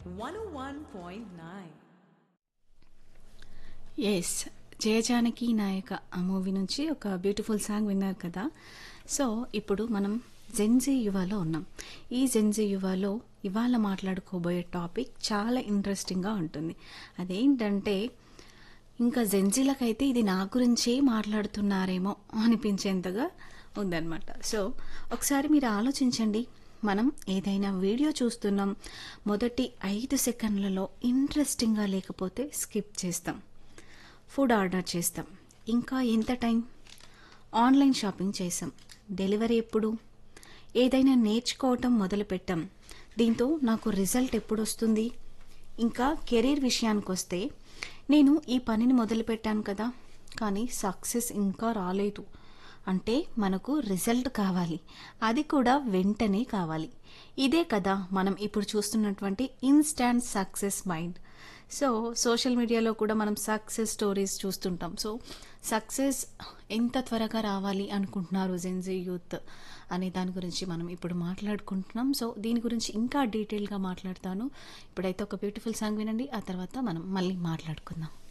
101.9. Yes జయజానకి నాయక ఆ movie నుంచి ఒక బ్యూటిఫుల్ సాంగ్ విన్నారు కదా సో ఇప్పుడు మనం జెన్జీ యువాలో ఉన్నాం ఈ జెన్జీ యువాలో ఇవాళ మాట్లాడుకోబోయే టాపిక్ చాలా ఇంట్రెస్టింగ్గా ఉంటుంది అదేంటంటే ఇంకా జెన్జీలకైతే ఇది నా గురించే మాట్లాడుతున్నారేమో అనిపించేంతగా ఉందన్నమాట సో ఒకసారి మీరు ఆలోచించండి మనం ఏదైనా వీడియో చూస్తున్నాం మొదటి ఐదు సెకండ్లలో ఇంట్రెస్టింగ్గా లేకపోతే స్కిప్ చేస్తాం ఫుడ్ ఆర్డర్ చేస్తాం ఇంకా ఎంత టైం ఆన్లైన్ షాపింగ్ చేసాం డెలివరీ ఎప్పుడు ఏదైనా నేర్చుకోవటం మొదలుపెట్టాం దీంతో నాకు రిజల్ట్ ఎప్పుడు వస్తుంది ఇంకా కెరీర్ విషయానికి వస్తే నేను ఈ పనిని మొదలుపెట్టాను కదా కానీ సక్సెస్ ఇంకా రాలేదు అంటే మనకు రిజల్ట్ కావాలి అది కూడా వెంటనే కావాలి ఇదే కదా మనం ఇప్పుడు చూస్తున్నటువంటి instant success mind so social మీడియాలో కూడా మనం సక్సెస్ స్టోరీస్ చూస్తుంటాం సో సక్సెస్ ఎంత త్వరగా రావాలి అనుకుంటున్నారు జెన్జీ యూత్ అనే దాని గురించి మనం ఇప్పుడు మాట్లాడుకుంటున్నాం సో దీని గురించి ఇంకా డీటెయిల్గా మాట్లాడతాను ఇప్పుడైతే ఒక బ్యూటిఫుల్ సాంగ్ వినండి ఆ తర్వాత మనం మళ్ళీ మాట్లాడుకుందాం